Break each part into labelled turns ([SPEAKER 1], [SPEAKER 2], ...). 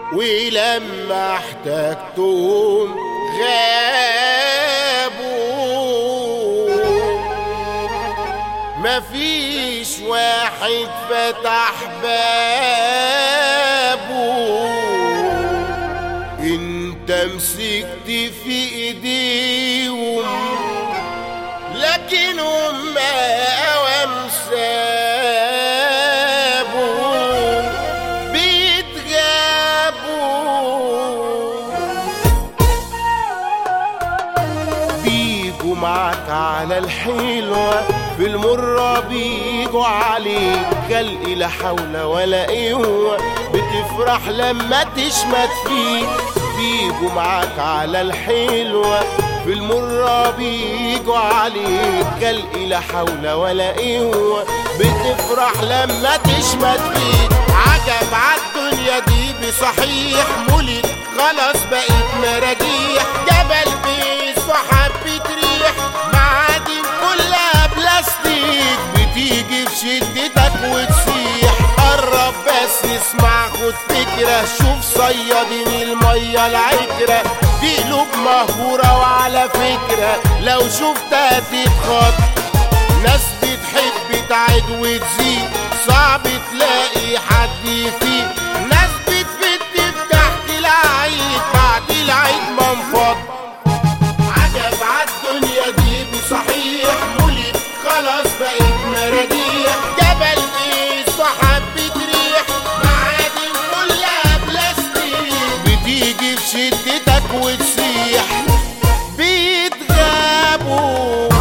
[SPEAKER 1] ولما احتجتهم غابوا مفيش واحد فتح بابه انت مسكت في ايديهم لكن هم اوام سابوا بيتغابوا بيجوا معاك على الحلوة في المرة بيجوا عليك خلق لا حول ولا قوة بتفرح لما تشمت فيك بيجوا معاك على الحلوة في المرة بيجوا عليك خلق لا حول ولا قوة بتفرح لما تشمت فيك عجب عالدنيا دي بصحيح مولد خلاص بقيت مراجيح جبل بيس وحبة ريح معادن كلها بلاستيك بتيجي في شدتك وتسيح قرب بس اسمع خد فكرة شوف صيادين المية العكرة دي قلوب مهورة وعلى فكرة لو شفتها تتخط ناس بتحب تعد وتزيد صعب تلاقي حد يفيد ناس بتفت بتحكي العيد بعد العيد ما انفض عجب عالدنيا دي بصحيح مولد خلاص بقيت مراجيح جبل قيس وحبة ريح معادن كلها بلاستيك بتيجي في شدتك وتسيح بيتغابوا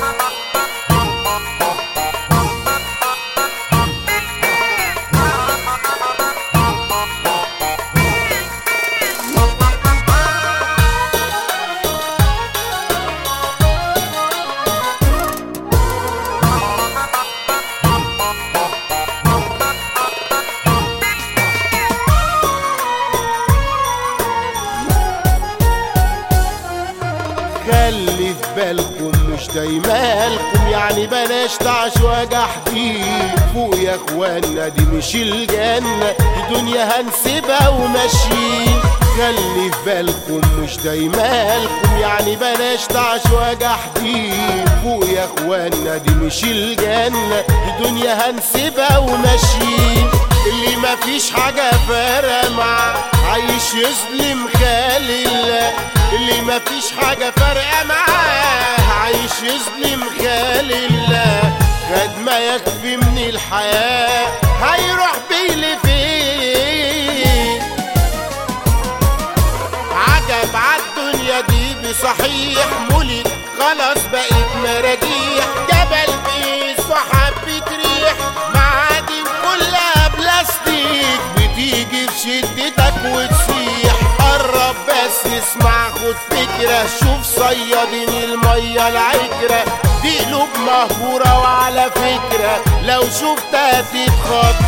[SPEAKER 1] خلي في بالكم مش دايمالكم يعني بلاش تعش وجع فيه فوق يا اخوانا دي مش الجنة دي دنيا هنسيبها وماشيين خلي في بالكم مش دايمالكم يعني بلاش تعش وجع فيه فوق يا اخوانا دي مش الجنة دي دنيا هنسيبها وماشيين اللي مفيش حاجة فارقة معاه عايش يظلم خالي الله اللي مفيش حاجة فارقة معاه عايش يظلم خالي الله خد ما يكفي من الحياة هيروح بيه لفين عجب عالدنيا دي بصحيح مولد خلاص بقيت مراجيح جبل بيس وحبة ريح معادن كلها بلاستيك بتيجي في شدتك وتسيح قرب بس اسمع خد فكرة شوف صيادين المية العكرة دي قلوب مهورة وعلى فكرة لو شفتها تتخض